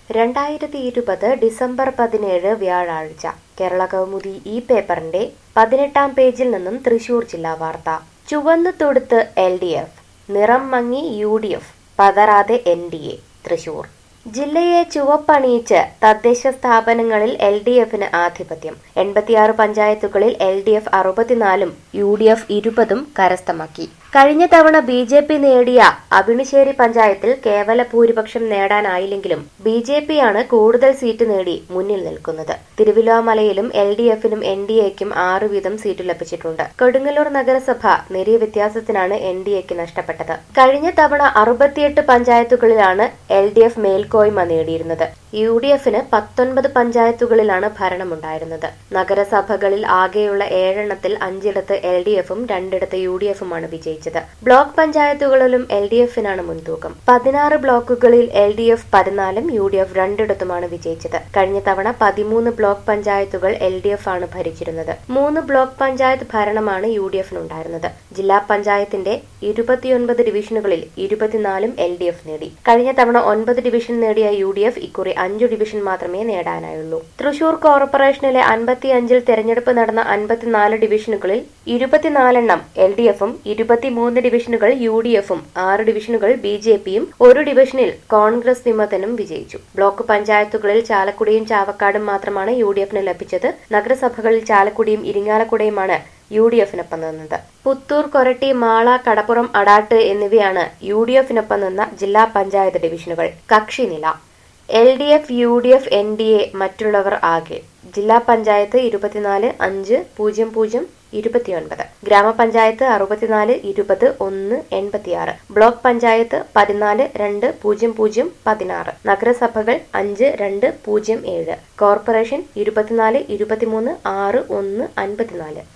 രണ്ടായിരത്തി ഇരുപത് ഡിസംബർ പതിനേഴ് വ്യാഴാഴ്ച കേരള കൗമുദി ഈ പേപ്പറിന്റെ പതിനെട്ടാം പേജിൽ നിന്നും തൃശൂർ ജില്ലാ വാർത്ത ചുവന്നു തൊടുത്ത് എൽ ഡി എഫ് നിറം മങ്ങി യു ഡി എഫ് പതറാതെ എൻ ഡി എ തൃശൂർ ജില്ലയെ ചുവപ്പണിയിച്ച് തദ്ദേശ സ്ഥാപനങ്ങളിൽ എൽ ഡി എഫിന് ആധിപത്യം എൺപത്തിയാറ് പഞ്ചായത്തുകളിൽ എൽ ഡി എഫ് അറുപത്തിനാലും യു ഡി എഫ് ഇരുപതും കരസ്ഥമാക്കി കഴിഞ്ഞ തവണ ബി ജെ പി നേടിയ അവിണിശ്ശേരി പഞ്ചായത്തിൽ കേവല ഭൂരിപക്ഷം നേടാനായില്ലെങ്കിലും ബി ജെ പിയാണ് കൂടുതൽ സീറ്റ് നേടി മുന്നിൽ നിൽക്കുന്നത് തിരുവില്ലാമലയിലും എൽ ഡി എഫിനും എൻ ഡി എക്കും ആറ് വീതം സീറ്റ് ലഭിച്ചിട്ടുണ്ട് കൊടുങ്ങല്ലൂർ നഗരസഭ നേരിയ വ്യത്യാസത്തിനാണ് എൻ ഡി എക്ക് നഷ്ടപ്പെട്ടത് കഴിഞ്ഞ തവണ അറുപത്തിയെട്ട് പഞ്ചായത്തുകളിലാണ് എൽ ഡി എഫ് മേൽക്കോയ്മ നേടിയിരുന്നത് യു ഡി എഫിന് പത്തൊൻപത് പഞ്ചായത്തുകളിലാണ് ഭരണമുണ്ടായിരുന്നത് നഗരസഭകളിൽ ആകെയുള്ള ഏഴെണ്ണത്തിൽ അഞ്ചിടത്ത് എൽ ഡി എഫും രണ്ടിടത്ത് യു ഡി എഫുമാണ് വിജയിച്ചത് ബ്ലോക്ക് പഞ്ചായത്തുകളിലും എൽ ഡി എഫിനാണ് മുൻതൂക്കം പതിനാറ് ബ്ലോക്കുകളിൽ എൽ ഡി എഫ് പതിനാലും യു ഡി എഫ് രണ്ടിടത്തുമാണ് വിജയിച്ചത് കഴിഞ്ഞ തവണ പതിമൂന്ന് ബ്ലോക്ക് പഞ്ചായത്തുകൾ എൽ ഡി എഫ് ആണ് ഭരിച്ചിരുന്നത് മൂന്ന് ബ്ലോക്ക് പഞ്ചായത്ത് ഭരണമാണ് യു ഡി എഫിനുണ്ടായിരുന്നത് ജില്ലാ പഞ്ചായത്തിന്റെ ഇരുപത്തിയൊൻപത് ഡിവിഷനുകളിൽ ഇരുപത്തിനാലും എൽ ഡി എഫ് നേടി കഴിഞ്ഞ തവണ ഒൻപത് ഡിവിഷൻ നേടിയ യു ഡി എഫ് ഇക്കുറി അഞ്ചു ഡിവിഷൻ മാത്രമേ നേടാനായുള്ളൂ തൃശൂർ കോർപ്പറേഷനിലെ അൻപത്തിയഞ്ചിൽ തെരഞ്ഞെടുപ്പ് നടന്ന അൻപത്തിനാല് ഡിവിഷനുകളിൽ ഇരുപത്തിനാലെണ്ണം എൽ ഡി എഫും ഇരുപത്തിമൂന്ന് ഡിവിഷനുകൾ യു ഡി എഫും ആറ് ഡിവിഷനുകൾ ബി ജെ പിയും ഒരു ഡിവിഷനിൽ കോൺഗ്രസ് വിമതനും വിജയിച്ചു ബ്ലോക്ക് പഞ്ചായത്തുകളിൽ ചാലക്കുടിയും ചാവക്കാടും മാത്രമാണ് യു ഡി എഫിന് ലഭിച്ചത് നഗരസഭകളിൽ ചാലക്കുടിയും ഇരിങ്ങാലക്കുടയുമാണ് യു ഡി എഫിനൊപ്പം നിന്നത് പുത്തൂർ കൊരട്ടി മാള കടപ്പുറം അടാട്ട് എന്നിവയാണ് യു ഡി എഫിനൊപ്പം നിന്ന ജില്ലാ പഞ്ചായത്ത് ഡിവിഷനുകൾ കക്ഷിനില L D F U D F N D A മറ്റുള്ളവർ ആകെ ജില്ലാ പഞ്ചായത്ത് ഇരുപത്തിനാല് അഞ്ച് പൂജ്യം പൂജ്യം ഇരുപത്തിയൊൻപത് ഗ്രാമപഞ്ചായത്ത് അറുപത്തിനാല് ഇരുപത് ഒന്ന് എൺപത്തിയാറ് ബ്ലോക്ക് പഞ്ചായത്ത് പതിനാല് രണ്ട് പൂജ്യം പൂജ്യം പതിനാറ് നഗരസഭകൾ അഞ്ച് രണ്ട് പൂജ്യം ഏഴ് കോർപ്പറേഷൻ ഇരുപത്തിനാല് ഇരുപത്തിമൂന്ന് ആറ് ഒന്ന് അൻപത്തിനാല്